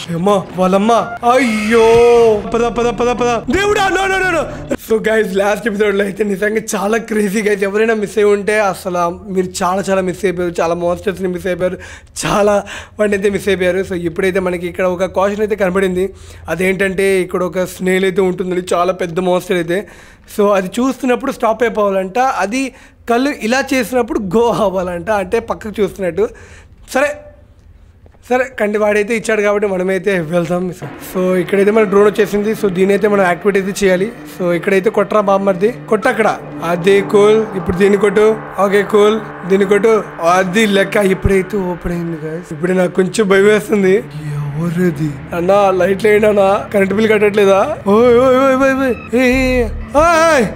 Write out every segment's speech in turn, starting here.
అమ్మా వాళ్ళమ్మ అయ్యో పద పద పద పద దేవుడా no no no so guys last episode లో అయితే నిజంగా చాలా క్రేజీ గైస్ ఎవరైనా మిస్ అయి ఉంటే అసలు మీరు చాలా చాలా మిస్ అయిపోయారు చాలా మాన్స్టర్స్ ని మిస్ అయిపోయారు చాలా వాడిని అయితే మిస్ అయిపోయారు సో ఇప్పుడైతే మనకి ఇక్కడ ఒక కాషన్ అయితే కనబడింది అదేంటంటే ఇక్కడ ఒక స్నేల్ అయితే ఉంటుందండి చాలా పెద్ద మాన్స్టర్ అయితే సో అది చూస్తున్నప్పుడు స్టాప్ అయిపోవాలంట అది కళ్ళు ఇలా చేసినప్పుడు గో అవ్వాలంట అంటే పక్కకు చూస్తున్నట్టు సరే సరే కంటి వాడైతే ఇచ్చాడు కాబట్టి మనమైతే వెళ్దాం సో ఇక్కడైతే మన డ్రోన్ వచ్చేసింది సో దీని అయితే మనం యాక్టివేట్ అయితే చేయాలి సో ఇక్కడైతే కొట్టరా బామ్మర్ది కొట్టు అక్కడ అది కూల్ ఇప్పుడు దీన్ని కొట్టు ఓకే కూల్ దీన్ని కొట్టు అది లెక్క ఇప్పుడైతే ఓపెన్ అయింది guys. ఇప్పుడు నాకు కొంచెం భయం వేస్తుంది ఎవరది అన్నా లైట్ లేండి అన్నా కరెంట్ బిల్ కట్టట్లేదా ఓయ్ ఓయ్ ఓయ్ ఓయ్ ఓయ్ ఏయ్, ఏయ్, ఓయ్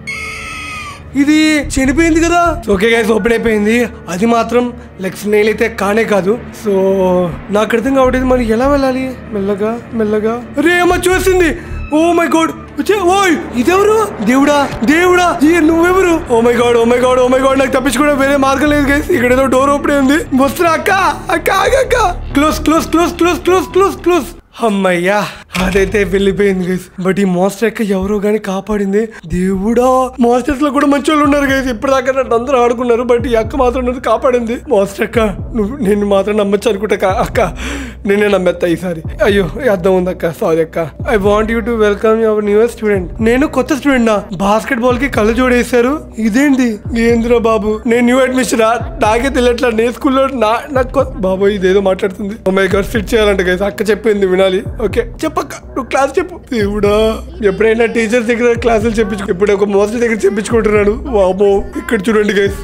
ఇది చనిపోయింది కదా ఓకే గైస్ ఓపెన్ అయిపోయింది అది మాత్రం లైక్ స్నేల్ అయితే కానే కాదు సో నాకు అర్థం కావట్లేదు మరి ఎలా వెళ్ళాలి మెల్లగా మెల్లగా రే అమ్మ చూసింది ఓ మై గాడ్ ఓయ్ ఇదెవరు దేవుడా దేవుడా ఈ నువ్వెవరు oh my god oh my god oh my god నాకు తప్పించుకోవడం వేరే మార్గం లేదు గైస్ ఇక్కడ ఏదో డోర్ ఓపెన్ ఉంది వస్తున్నా అక్క అక్క అక్క close close close close close close close అమ్మయ్యా అదైతే వెళ్ళిపోయింది గైస్ బట్ ఈ మాస్టర్ అక్క ఎవరో గానీ కాపాడింది దేవుడా మాస్టర్స్ లో కూడా మంచి వాళ్ళు ఉన్నారు గైస్ ఇప్పటిదాకా నన్ను అందరూ ఆడుకున్నారు బట్ ఈ అక్క మాత్రం నన్ను కాపాడింది మాస్టర్ అక్క నువ్వు నిన్ను మాత్రం నమ్మచ్చు అనుకుంటా కా- అక్క నేనే నమ్మెత్తా ఈసారి అయ్యో అర్థం ఉంది అక్క సారీ అక్క I want you to welcome your new year student నేను కొత్త స్టూడెంట్ నా బాస్కెట్ బాల్ కి కళ్ళు జోడేశారు ఇదేంటి ఏంద్రా బాబు నేను న్యూ అడ్మిషన్ నాకే తెలియట్లా నేను స్కూల్లో నా నాకు కొత్త- బాబు ఇదేదో మాట్లాడుతుంది మై గాడ్ ఫిట్ చేయాలంట గైస్ అక్క చెప్పింది వినాలి ఓకే చెప్పక్క నువ్వు క్లాస్ చెప్పు దేవుడా ఎప్పుడైనా టీచర్స్ దగ్గర క్లాసులు చెప్పించు ఇప్పుడు ఒక మోస్టర్ దగ్గర చెప్పించుకుంటున్నాడు వాబో ఇక్కడ చూడండి గైస్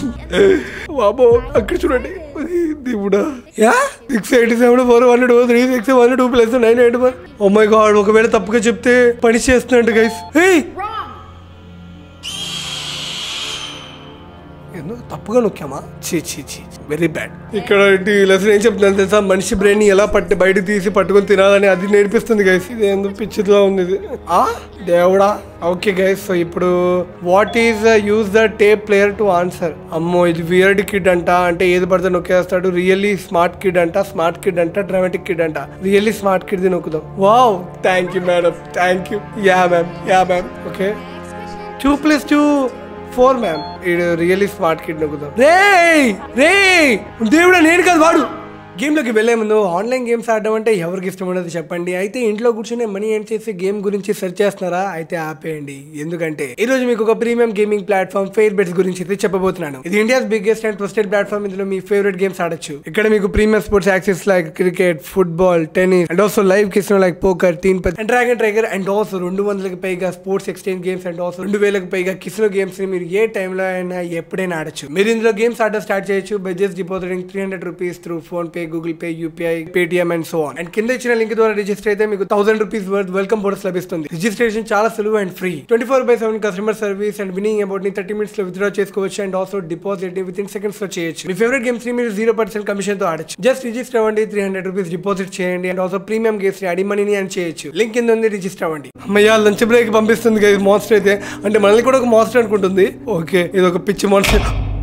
వాబో అక్కడ చూడండి దేవుడా ya six eighty seven four one two three six one two plus nine eight one oh my god ఒకవేళ తప్పుగా చెప్తే పని చేస్తున్నట్టు గైస్ హే ఎందుకు తప్పుగా నొక్కామా చీ చీ చీ వెరీ బ్యాడ్ ఇక్కడ లెసన్ ఏం చెప్తున్నాను తెలుసా మనిషి బ్రెయిన్ ఎలా పట్టి బయట తీసి పట్టుకొని తినాలని అది నేర్పిస్తుంది గైస్ ఇది ఎందుకు పిచ్చిదిలా ఉంది ఇది ఆ దేవుడా ఓకే గైస్ సో ఇప్పుడు what is use the tape player to answer అమ్మో ఇది వియర్డ్ కిడ్ అంట అంటే ఏది పడితే నొక్కేస్తాడు రియల్లీ స్మార్ట్ కిడ్ అంట స్మార్ట్ కిడ్ అంట డ్రామాటిక్ కిడ్ అంట రియల్లీ స్మార్ట్ కిడ్ ది నొక్కుదాం wow thank you madam thank you ya ma'am ya ma'am okay two plus two four ma'am ఇది రియల్లీ స్మార్ట్ కిడ్ నొక్కుదాం రే రే దేవుడా నేను కాదు వాడు గేమ్లోకి వెళ్ళే ముందు ఆన్లైన్ గేమ్స్ ఆడడం అంటే ఎవరికి ఇష్టం ఉండదు చెప్పండి అయితే ఇంట్లో కూర్చొని మనీ ఏం చేసి గేమ్ గురించి సెర్చ్ చేస్తున్నారా అయితే ఆపేయండి ఎందుకంటే ఈ రోజు మీకు ఒక premium gaming platform fair bets గురించి అయితే చెప్పబోతున్నాను ఇది India's biggest and trusted platform ఇందులో మీ ఫేవరెట్ గేమ్స్ ఆడొచ్చు ఇక్కడ మీకు premium sports access like cricket football tennis and also live కిస్ like poker teen patti and dragon tiger and also రెండు వందలకి పైగా sports exchange games and also రెండు వేలకు పైగా కిస్లో గేమ్స్ ని మీరు ఏ టైంలో అయినా ఎప్పుడైనా ఆడొచ్చు మీరు ఇందులో గేమ్స్ ఆడడం స్టార్ట్ చేయొచ్చు by just depositing three hundred rupees through PhonePe Google pay UPI Paytm and so on and కింద ఇచ్చిన లింక్ ద్వారా రిజిస్టర్ అయితే మీకు thousand rupees worth welcome bonus లభిస్తుంది రిజిస్ట్రేషన్ చాలా సులువు and free twenty four by seven customer service and winning about ని thirty minutes లో విత్డ్రా చేసుకోవచ్చు అండ్ ఆల్సో డిపాజిట్ ని విత్ ఇన్ సెకండ్స్ లో చేయొచ్చు మీ ఫేవరెట్ గేమ్స్ ని మీరు జీరో పర్సెంట్ కమిషన్ తో ఆడచ్చు జస్ట్ రిజిస్టర్ అవ్వండి త్రీ హండ్రెడ్ రూపీస్ డిపాజిట్ చేయండి అండ్ ఆల్సో ప్రీమియం గేమ్స్ ని అడి మనీని అని చేయొచ్చు లింక్ కింద ఉంది రిజిస్టర్ అవ్వండి అమ్మయ్య లంచ్ బ్రేక్ పంపిస్తుంది కదా మాన్స్టర్ అయితే అంటే మనల్ని కూడా ఒక మాన్స్టర్ అనుకుంటుంది ఓకే ఇది ఒక పిచ్చి మాన్స్టర్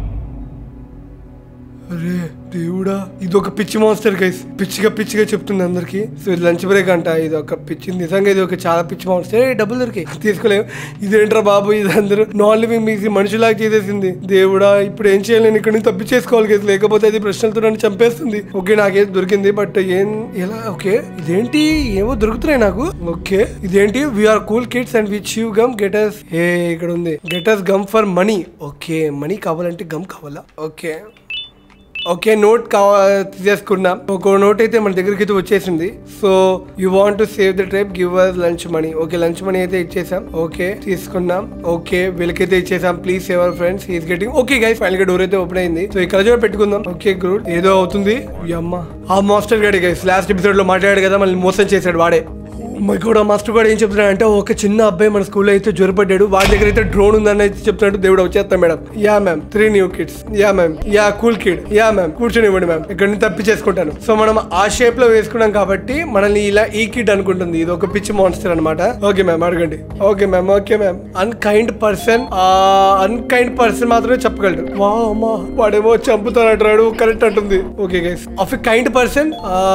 అరే దేవుడా ఇది ఒక పిచ్చి మాన్స్టర్ గైస్ పిచ్చిగా పిచ్చిగా చెప్తుంది అందరికి సో ఇది లంచ్ బ్రేక్ అంట ఇది ఒక పిచ్చి నిజంగా ఇది ఒక చాలా పిచ్చి మాన్స్టర్ ఏ డబ్బులు దొరికాయి తీసుకోలేము ఇదేంట్రా బాబు ఇది అందరూ నాన్ లివింగ్ మీసి మనుషులాగా చేసేసింది దేవుడా ఇప్పుడు ఏం చేయాలి నేను ఇక్కడ నుంచి తప్పించేసుకోవాలి గైస్ లేకపోతే అది ప్రశ్నలతో నన్ను చంపేస్తుంది ఓకే నాకేది దొరికింది బట్ ఏం ఎలా ఓకే ఇదేంటి ఏమో దొరుకుతున్నాయి నాకు ఓకే ఇదేంటి we are cool kids and which you gum getters ఏ ఇక్కడ ఉంది getters gum for money okay money కావాలంటే గమ్ కావాలా ఓకే ఓకే నోట్ కావా తీసేసుకున్నాం ఒక నోట్ అయితే మన దగ్గరికి అయితే వచ్చేసింది so you want to save the trip give us lunch money okay lunch money అయితే ఇచ్చేసాం ఓకే తీసుకున్నాం ఓకే వీళ్ళకైతే ఇచ్చేసాం please save our friends is getting okay guys final గా డోర్ అయితే ఓపెన్ అయింది సో ఇక్కడ చూడ పెట్టుకుందాం ఓకే గుడ్ ఏదో అవుతుంది ఈ అమ్మ ఆ మాస్టర్ గాడి గైస్ లాస్ట్ ఎపిసోడ్ లో మాట్లాడాడు కదా మళ్ళీ మోసం చేశాడు వాడే మై కూడా మాస్టర్ కూడా ఏం చెప్తున్నాడు అంటే ఒక చిన్న అబ్బాయి మన స్కూల్లో అయితే జ్వరపడ్డాడు వాడి దగ్గర అయితే డ్రోన్ ఉందని అయితే చెప్తున్నాడు దేవుడు వచ్చేస్తాం madam ya ma'am three new kids ya ma'am ya cool kid ya ma'am కూర్చొని ఇవ్వండి మ్యామ్ ఇక్కడ నుంచి తప్పి చేసుకుంటాను సో మనం ఆ షేప్ లో వేసుకున్నాం కాబట్టి మనల్ని ఇలా ఈ కిడ్ అనుకుంటుంది ఇది ఒక పిచ్చి మాన్స్టర్ అనమాట ఓకే మ్యామ్ అడగండి okay ma'am okay ma'am unkind person unkind person మాత్రమే చెప్పగలడు వా అమ్మా వాడేమో చంపుతానంటాడు కరెక్ట్ అంటుంది okay guys of a kind person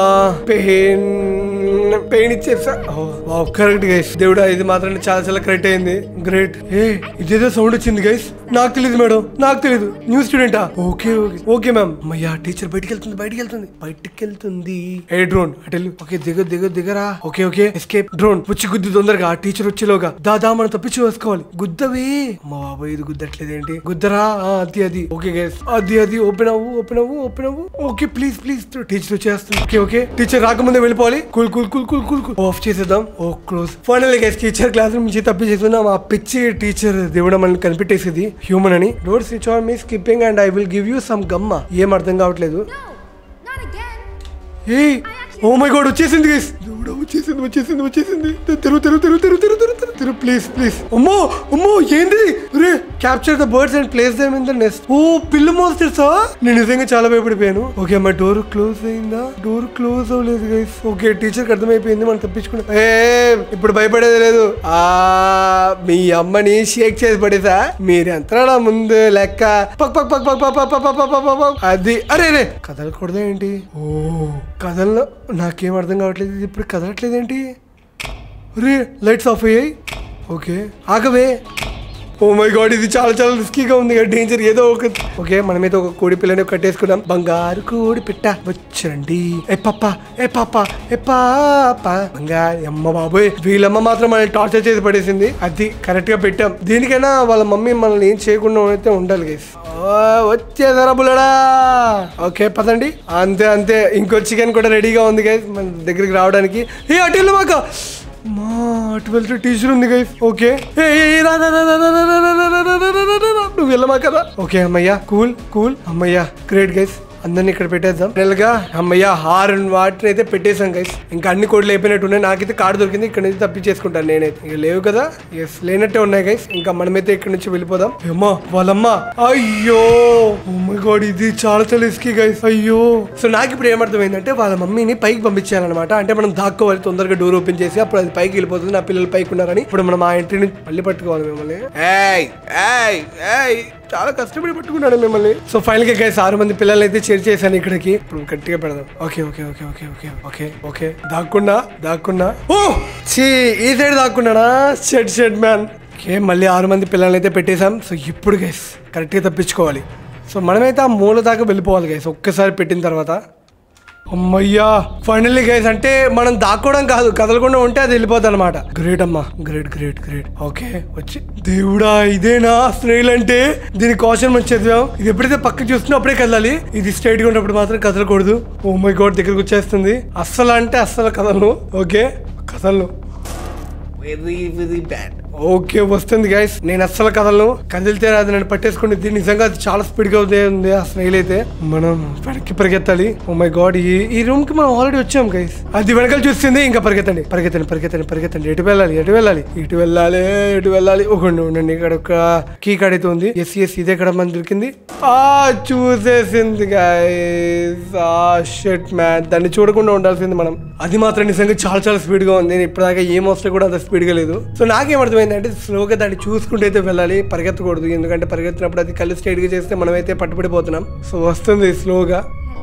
pain pain ఇచ్చేసా కరెక్ట్ గైస్ దేవుడా ఇది మాత్రం చాలా చాలా కరెక్ట్ అయింది గ్రేట్ ఏ ఇదేదో సౌండ్ వచ్చింది గైస్ నాకు తెలియదు మేడం నాకు తెలియదు న్యూ స్టూడెంటా ఓకే ఓకే ఓకే మ్యామ్ అమ్మయ్యా టీచర్ బయటికి వెళ్తుంది బయటికి వెళ్తుంది బయటికి వెళ్తుంది ఏ డ్రోన్ అటు వెళ్ళు ఓకే దిగ దిగ దిగరా ఓకే ఓకే ఎస్కేప్ డ్రోన్ వచ్చి గుద్దు తొందరగా ఆ టీచర్ వచ్చేలోగా దాదా మనం తప్పించి వేసుకోవాలి గుద్దవి అమ్మ బాబాయ్ ఇది గుద్దట్లేదు ఏంటి గుద్దరా ఆ, అది అది ఓకే గైస్ అది అది ఓపెన్ అవ్వు ఓపెన్ అవ్వు ఓపెన్ అవ్వు ఓకే ప్లీజ్ ప్లీజ్ టీచర్ వచ్చేస్తుంది ఓకే ఓకే టీచర్ రాకముందే వెళ్ళిపోవాలి cool cool cool cool cool cool off చేసేద్దాం oh close final guys teacher class room నుంచి తప్పించేస్తున్నాం ఆ పిచ్చి టీచర్ దేవుడు మనల్ని కనిపెట్టేసేది హ్యూమన్ అని డోర్ స్విచ్ ఆన్ మీ skipping and I will give you some gum ఏం అర్థం కావట్లేదు No, not again. ఏ ఓ మై గాడ్ వచ్చేసింది గైస్ దేవుడా వచ్చేసింది వచ్చేసింది వచ్చేసింది తెరు తెరు తెరు తెరు తెరు తెరు తెరు తెరు ప్లీజ్ ప్లీజ్ అమ్మో అమ్మో ఏంది రే capture the birds and place them in the nest ఓ పిల్లు మోస్తేసా నేను నిజంగా చాలా భయపడిపోయాను ఓకే అమ్మా డోర్ క్లోజ్ అయిందా డోర్ క్లోజ్ అవ్వలేదు గైస్ ఓకే టీచర్ కి అర్థమైపోయింది మనం తప్పించుకున్నాం ఏ ఇప్పుడు భయపడేది లేదు ఆ మీ అమ్మని షేక్ చేసి పడేసా మీరెంత ముందు లెక్క పక్ పక్ పక్ పక్ పక్ పక్ పక్ పక్ పక్ పక్ పక్. అది అరే రే కదలకూడదా ఏంటి ఓ కదల్లో నాకేం అర్థం కావట్లేదు ఇది ఇప్పుడు కదలట్లేదు ఏంటి రే లైట్స్ ఆఫ్ అయ్యాయి ఓకే ఆగవే ఓ మై గాడ్ ఇది చాలా చాలా రిస్కీగా ఉంది డేంజర్ ఏదో ఒక ఓకే మనమైతే ఒక కోడి పిల్లని కట్టేసుకున్నాం బంగారు కోడి పిట్ట వచ్చండి ఏ పప్ప ఏ పాప ఏ పాప బంగారు అమ్మ బాబోయ్ వీళ్ళమ్మ మాత్రం మనల్ని టార్చర్ చేసి పడేసింది అది కరెక్ట్ గా పెట్టాం దీనికైనా వాళ్ళ మమ్మీ మనల్ని ఏం చేయకుండా అయితే ఉండాలి గైస్ వచ్చేసారా బుల్లడా ఓకే పదండి అంతే అంతే ఇంకో చికెన్ కూడా రెడీగా ఉంది గైస్ మన దగ్గరికి రావడానికి ఏ అటు మాకు మా అటు వెళ్తే టీచర్ ఉంది గైస్ ఓకే ఏ, ఏ, ఏ, రా, రా, రా, రా, రా, రా, రా, రా, రా, రా, రా, రా, రా, రా, రా. నువ్వు వెళ్ళమా కదా ఓకే అమ్మయ్యా కూల్ కూల్ అమ్మయ్యా గ్రేట్ గైస్ అందరిని ఇక్కడ పెట్టేద్దాం నెలగా అమ్మయ్య హార్ వాటిని అయితే పెట్టేశాం గైస్ ఇంకా అన్ని కోడ్లు అయిపోయినట్టు ఉన్నాయి నాకైతే కార్డు దొరికింది ఇక్కడ నుంచి తప్పించేసుకుంటాను నేనైతే ఇక లేవు కదా ఎస్ లేనట్టే ఉన్నాయి గైస్ ఇంకా మనమైతే ఇక్కడ నుంచి వెళ్ళిపోదాం ఏమో వాళ్ళమ్మ అయ్యో గాడ్ ఇది చాలా చాలా రిస్కీ గైస్ అయ్యో సో నాకు ఇప్పుడు ఏమర్థమైందంటే వాళ్ళ మమ్మీని పైకి పంపించాలన్నమాట అంటే మనం దాక్కోవాలి తొందరగా డోర్ ఓపెన్ చేసి అప్పుడు అది పైకి వెళ్ళిపోతుంది నా పిల్లలు పైకి ఉన్నారని ఇప్పుడు మనం ఆ ఎంట్రీని మళ్ళీ పట్టుకోవాలి మిమ్మల్ని ఏయ్ ఏయ్ ఏయ్ చాలా కష్టపడి పట్టుకున్నాడు మిమ్మల్ని సో ఫైనల్ గా గైస్ ఆరు మంది పిల్లల్ని అయితే చేర్ చేశాను ఇక్కడికి ఇప్పుడు గట్టిగా పెడదాం okay okay okay okay okay okay okay దాక్కున్నా దాక్కున్నా ఓ చీ ఈ సైడ్ దాక్కున్నాడా షెడ్ షెడ్ మ్యాన్ ఓకే మళ్ళీ ఆరు మంది పిల్లల్ని అయితే పెట్టేశాం సో ఇప్పుడు గైస్ కరెక్ట్గా తప్పించుకోవాలి సో మనమైతే ఆ మూల దాకా వెళ్ళిపోవాలి గైస్ ఒక్కసారి పెట్టిన తర్వాత అమ్మయ్యా ఫైనల్లీ గైస్ అంటే మనం దాక్కోవడం కాదు కదలకుండా ఉంటే అది వెళ్ళిపోద్ది అనమాట గ్రేట్ అమ్మా గ్రేట్ గ్రేట్ గ్రేట్ ఓకే వచ్చి దేవుడా ఇదేనా స్నేహిల్ అంటే దీని కాషన్ మనం చదివాం ఇది ఎప్పుడైతే పక్కకి చూస్తున్నా అప్పుడే కదలాలి ఇది స్ట్రైట్ గా ఉన్నప్పుడు మాత్రం కదలకూడదు ఓ మై గాడ్ దగ్గరకు వచ్చేస్తుంది అస్సలు అంటే అస్సలు కదలను ఓకే కదలను వెరీ వెరీ బ్యాడ్ ఓకే వస్తుంది గైస్ నేను అస్సలు కదలను కదిలితే అది నన్ను పట్టేసుకుని దీన్ని నిజంగా అది చాలా స్పీడ్ గా ఉంది ఉంది ఆ స్నేహిల్ అయితే మనం వెనక్కి పరిగెత్తాలి ఓ మై గాడ్ ఈ ఈ రూమ్ కి మనం ఆల్రెడీ వచ్చాం గైస్ అది వెనకాల చూస్తుంది ఇంకా పరిగెత్తండి పరిగెత్తండి పరిగెత్తండి పరిగెత్తండి ఎటు వెళ్ళాలి ఎటు వెళ్ళాలి ఇటు వెళ్ళాలి ఎటు వెళ్ళాలి ఒక ఉండండి ఇక్కడ ఒక కీ కార్డ్ అయితే ఉంది ఎస్ ఎస్ ఇదే ఇక్కడ మనకి దొరికింది ఆ చూసేసింది గైస్ ఆ షెట్ మ్యాన్ దాన్ని చూడకుండా ఉండాల్సింది మనం అది మాత్రం నిజంగా చాలా చాలా స్పీడ్ గా ఉంది నేను ఇప్పటిదాకా ఏం వస్తే కూడా అంత స్పీడ్ గా లేదు సో నాకేమర్థమైందంటే స్లోగా దాన్ని చూసుకుంటూ అయితే వెళ్ళాలి పరిగెత్తకూడదు ఎందుకంటే పరిగెత్తినప్పుడు అది కళ్ళు స్ట్రైట్ గా చేస్తే మనమైతే పట్టుబడిపోతున్నాం సో వస్తుంది స్లోగా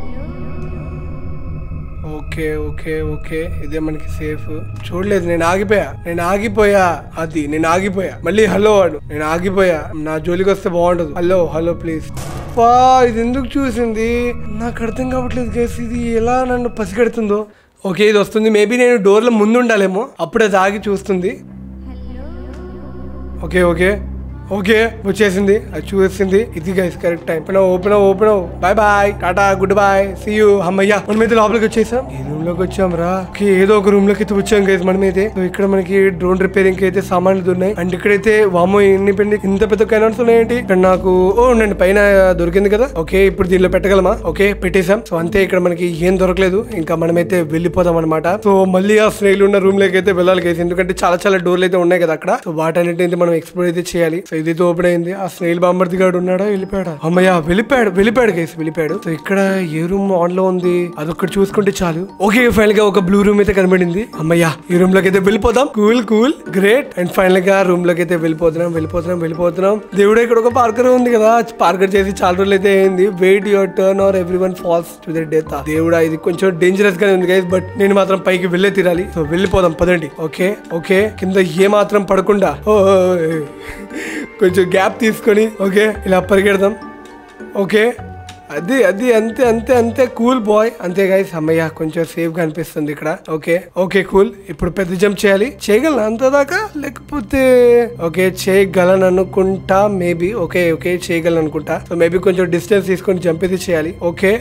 ఓకే ఓకే ఓకే ఇదే మనకి సేఫ్ చూడలేదు నేను ఆగిపోయా నేను ఆగిపోయా అది నేను ఆగిపోయా మళ్ళీ హలో వాడు నేను ఆగిపోయా నా జోలికి వస్తే బాగుండదు హలో హలో ప్లీజ్ వా ఇది ఎందుకు చూసింది నాకు అర్థం కావట్లేదు గైస్ ఇది ఎలా నన్ను పసిగడుతుందో ఓకే ఇది వస్తుంది మేబీ నేను డోర్లో ముందు ఉండాలేమో అప్పుడు అది ఆగి చూస్తుంది ఓకే ఓకే ఓకే వచ్చేసింది అది చూసింది ఇది guys correct time open open open bye bye టాటా గుడ్ బాయ్ సీ యూ అమ్మయ్యా మనం అయితే లోపలికి వచ్చేసాం ఈ రూమ్ లోకి వచ్చాం రా ఓకే ఏదో ఒక రూమ్ లోకి అయితే వచ్చాం గైస్ మనం అయితే సో ఇక్కడ మనకి డ్రోన్ రిపేరింగ్ కి అయితే సామాన్లు ఉన్నాయి అండ్ ఇక్కడైతే వామో ఎన్ని పెండి ఇంత పెద్ద కైనాన్స్ ఉన్నాయేంటి ఇక్కడ నాకు ఓ ఉండండి పైన దొరికింది కదా ఓకే ఇప్పుడు దీనిలో పెట్టగలమా ఓకే పెట్టేశాం సో అంతే ఇక్కడ మనకి ఏం దొరకలేదు ఇంకా మనమైతే వెళ్ళిపోదాం అనమాట సో మళ్ళీ ఆ స్నేహితులు ఉన్న రూమ్ లోకి అయితే వెళ్ళాలి గైస్ ఎందుకంటే చాలా చాలా డోర్లు అయితే ఉన్నాయి కదా అక్కడ సో వాటన్నిటి మనం ఎక్స్ప్లోర్ అయితే చేయాలి సో ఇది ఓపెన్ అయింది ఆ స్నేహిల్ బాంబర్ది గాడు ఉన్నాడా వెళ్ళిపోయాడా అమ్మయ్య వెళ్ళిపోయాడు వెళ్ళిపోయాడు గైస్ వెళ్ళిపోయాడు సో ఇక్కడ ఏ రూమ్ ఆన్ లో ఉంది అదొక్కటి చూసుకుంటే చాలు ఓకే ఫైనల్ గా ఒక బ్లూ రూమ్ అయితే కనబడింది అమ్మయ్య ఈ రూమ్ లోకి అయితే వెళ్ళిపోదాం cool cool great and final గా రూమ్ లోకి అయితే వెళ్ళిపోతున్నాం వెళ్ళిపోతున్నాం వెళ్ళిపోతున్నాం దేవుడు ఇక్కడ ఒక పార్కర్ ఉంది కదా పార్కర్ చేసి చాలా రోజులు అయితే అయింది wait your turn or everyone falls to the death దేవుడా ఇది కొంచెం డేంజరస్ గానే ఉంది గైస్ బట్ నేను మాత్రం పైకి వెళ్ళే తీరాలి సో వెళ్ళిపోదాం పదండి ఓకే ఓకే కింద ఏ మాత్రం పడకుండా ఓ, ఓ, ఓ, కొంచెం గ్యాప్ తీసుకొని ఓకే ఇలా పరిగెడదాం ఓకే అది అది అంతే అంతే అంతే కూల్ బాయ్ అంతే గైస్ అమ్మయ్య కొంచెం సేఫ్ గా అనిపిస్తుంది ఇక్కడ ఓకే ఓకే కూల్ ఇప్పుడు పెద్ద జంప్ చేయాలి చేయగలను అంత దాకా లేకపోతే ఓకే చేయగలను అనుకుంటా మేబీ ఓకే ఓకే చేయగలను అనుకుంటా సో మేబీ కొంచెం డిస్టెన్స్ తీసుకొని జంప్ అయితే చేయాలి ఓకే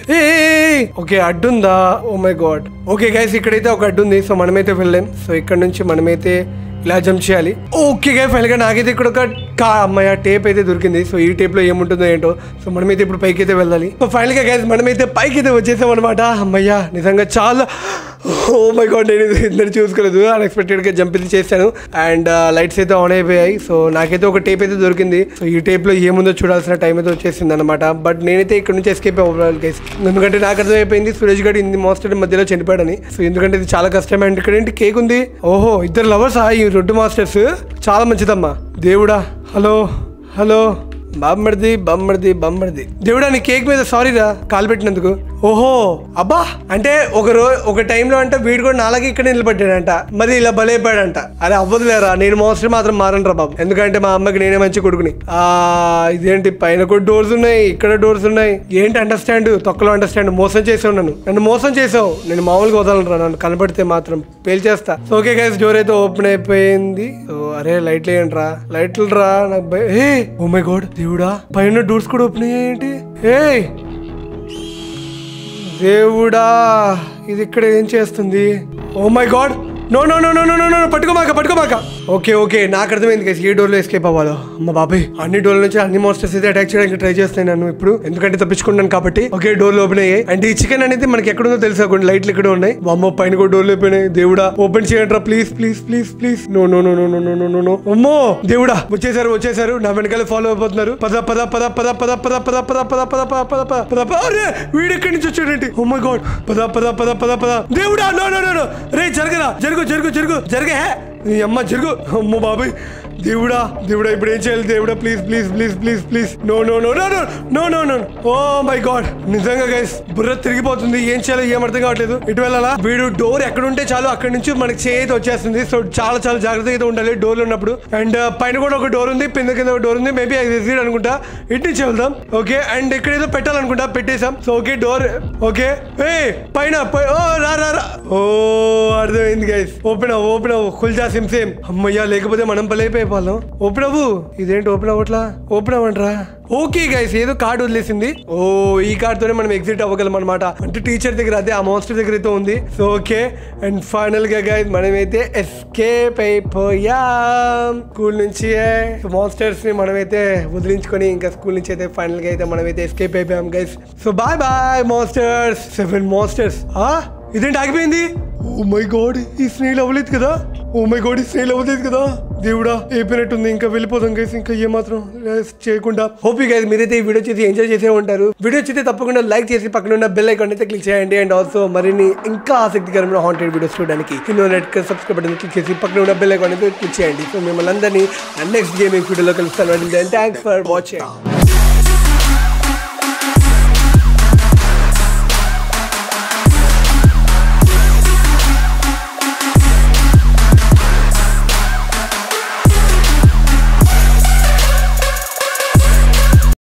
ఓకే అడ్డుందా oh my god okay guys ఇక్కడైతే ఒక అడ్డు ఉంది సో మనమైతే వెళ్ళాం సో ఇక్కడ నుంచి మనమైతే ఇలా జంప్ చేయాలి ఓకే గా ఫైనల్ గా నాకైతే ఇక్కడ ఒక కా అమ్మాయి టేప్ అయితే దొరికింది సో ఈ టేప్ లో ఏముంటుందో ఏంటో సో మనమైతే ఇప్పుడు పైకి అయితే వెళ్ళాలి సో ఫైనల్ గా గైస్ మనమైతే పైకి అయితే వచ్చేసాం అనమాట అమ్మయ్య నిజంగా చాలా ఓ మై గాడ్ నేను ఇద్దరు చూసుకోలేదు అన్ఎక్స్పెక్టెడ్ గా జంప్ అయితే చేశాను అండ్ లైట్స్ అయితే ఆన్ అయిపోయాయి సో నాకైతే ఒక టేప్ అయితే దొరికింది సో ఈ టేప్ లో ఏముందో చూడాల్సిన టైం అయితే వచ్చేసింది అనమాట బట్ నేనైతే ఇక్కడ నుంచి ఎస్కేప్ అవ్వాలి గైస్ ఎందుకంటే నాకు అర్థమైపోయింది సురేష్ గారు ఇన్ని మాస్టర్ మధ్యలో చనిపోయాడని సో ఎందుకంటే ఇది చాలా కష్టం అండ్ ఇక్కడ ఏంటి కేక్ ఉంది ఓహో ఇద్దరు లవర్స్ ఈ రెండు మాస్టర్స్ చాలా మంచిదమ్మా దేవుడా హలో హలో బామ్మడిది బమ్మడిది బమ్మడిది దేవుడా నీ కేక్ మీద సారీ రా కాలు పెట్టినందుకు ఓహో అబ్బా అంటే ఒక రో ఒక టైంలో అంటే వీడు కూడా నాలాగే ఇక్కడ నిలబడ్డాడంట మరి ఇలా బలైపోయాడంట అరే అవ్వదులేరా నేను మోస్ట్లీ మాత్రం మారనరా బాబు ఎందుకంటే మా అమ్మకి నేనే మంచి కొడుకుని ఆ ఇదేంటి పైన కూడా డోర్స్ ఉన్నాయి ఇక్కడ డోర్స్ ఉన్నాయి ఏంటి అండర్స్టాండ్ తొక్కలో అండర్స్టాండ్ మోసం చేసావు నన్ను నన్ను మోసం చేసావు నేను మామూలుగా వదలనురా నన్ను కనబడితే మాత్రం పేల్చేస్తా సో ఓకే గైస్ డోర్ అయితే ఓపెన్ అయిపోయింది సో అరే లైట్లు వేయండి రా లైట్లు రా నాకు భయ- ఏ ఓ మై గాడ్ దేవుడా పైన డోర్స్ కూడా ఓపెన్ అయ్యాయేంటి ఏ దేవుడా ఇది ఇక్కడ ఏం చేస్తుంది oh my god no no no no no no no పట్టుకోమాక పట్టుకోమాక ఓకే ఓకే నాకు అర్థమైంది కదా ఏ డోర్లో ఎస్కేప్ అవ్వాలో అమ్మ బాబాయ్ అన్ని డోర్ల నుంచి అన్ని మాస్టర్స్ అయితే అటాక్ చేయడానికి ట్రై చేస్తాను నన్ను ఇప్పుడు ఎందుకంటే తప్పించుకున్నాను కాబట్టి ఓకే డోర్లు ఓపెన్ అయ్యాయి అండ్ ఈ చికెన్ అనేది మనకి ఎక్కడుందో తెలుసా కొన్ని లైట్లు ఇక్కడ ఉన్నాయి అమ్మ పైన కూడా డోర్లు అయిపోయినాయి దేవుడా ఓపెన్ చేయండి please please please please no no no no no no no no no అమ్మో దేవుడా వచ్చేసారు వచ్చేసారు నా వెనకాల ఫాలో అయిపోతున్నారు పద పద పద పద పద పద పద పద పద పద పద పద పద పద పద అరే వీడు ఎక్కడి నుంచి వచ్చాడేంటి ఓ మై గాడ్ పద పద పద పద పద దేవుడా నో నో నో నో రే జరగరా జరుగు జరుగు జరుగు జరగే నీ అమ్మ జరుగు అమ్మో బాబాయ్ దేవుడా దేవుడా ఇప్పుడు ఏం చేయాలి దేవుడా please please please please please no no no no no no no no oh my god నిజంగా గైస్ బుర్ర తిరిగిపోతుంది ఏం చేయాలో ఏం అర్థం కావట్లేదు ఇటు వెళ్ళాలా వీడు డోర్ ఎక్కడ ఉంటే చాలు అక్కడ నుంచి మనకి చేయి అయితే వచ్చేస్తుంది సో చాలా చాలా జాగ్రత్తగా అయితే ఉండాలి డోర్లు ఉన్నప్పుడు అండ్ పైన కూడా ఒక డోర్ ఉంది కింద కింద ఒక డోర్ ఉంది మేబీ ఎగ్జిట్ అనుకుంటా ఇటు నుంచి వెళ్దాం ఓకే అండ్ ఇక్కడ ఏదో పెట్టాలనుకుంటా పెట్టేసాం సో ఓకే డోర్ ఓకే ఏ పైన పై- ఓ రా రా రా ఓ అర్థమైంది గైస్ ఓపెన్ అవ్వు ఓపెన్ అవ్వు కుల్జా సిమ్ సేమ్ అమ్మయ్యా లేకపోతే మనం బలైపోయిపోవాలం ఓపెన్ అవ్వు ఇదేంటి ఓపెన్ అవ్వట్లా ఓపెన్ అవ్వండిరా ఓకే గైస్ ఏదో కార్డు వదిలేసింది ఓ ఈ కార్డ్ తోనే మనం ఎగ్జిట్ అవ్వగలం అనమాట అంటే టీచర్ దగ్గర అదే ఆ మాస్టర్ దగ్గర అయితే ఉంది సో ఓకే అండ్ ఫైనల్ గా గైస్ మనమైతే ఎస్కేప్ అయిపోయాం స్కూల్ నుంచి మాస్టర్స్ ని మనమైతే వదిలించుకొని ఇంకా స్కూల్ నుంచి అయితే ఫైనల్ గా అయితే మనమైతే ఎస్కేప్ అయిపోయాం guys so bye bye masters seven masters ఆ ఇదేంటి ఆగిపోయింది ఓ మై గాడ్ ఈ స్నేహిల్ అవ్వలేదు కదా ఓ మై గాడ్ ఈ స్నేహిల్ అవ్వలేదు కదా దేవుడా అయిపోయినట్టుంది ఇంకా వెళ్ళిపోదాం గైస్ ఇంకా ఏమాత్రం rest చేయకుండా హోప్ గైస్ మీరైతే ఈ వీడియో చేసి ఎంజాయ్ చేసే ఉంటారు వీడియో చేస్తే తప్పకుండా లైక్ చేసి పక్కన ఉన్న బెల్ ఐకాన్ అయితే క్లిక్ చేయండి అండ్ ఆల్సో మరిన్ని ఇంకా ఆసక్తికరమైన హాంటెడ్ వీడియోస్ చూడడానికి కింద నెట్ సబ్స్క్రైబ్ బటన్ క్లిక్ చేసి పక్కన ఉన్న బెల్ ఐకాన్ అయితే క్లిక్ చేయండి సో మిమ్మల్ని అందరినీ నెక్స్ట్ గేమింగ్ వీడియోలో కలుస్తాను థ్యాంక్స్ ఫర్ వాచింగ్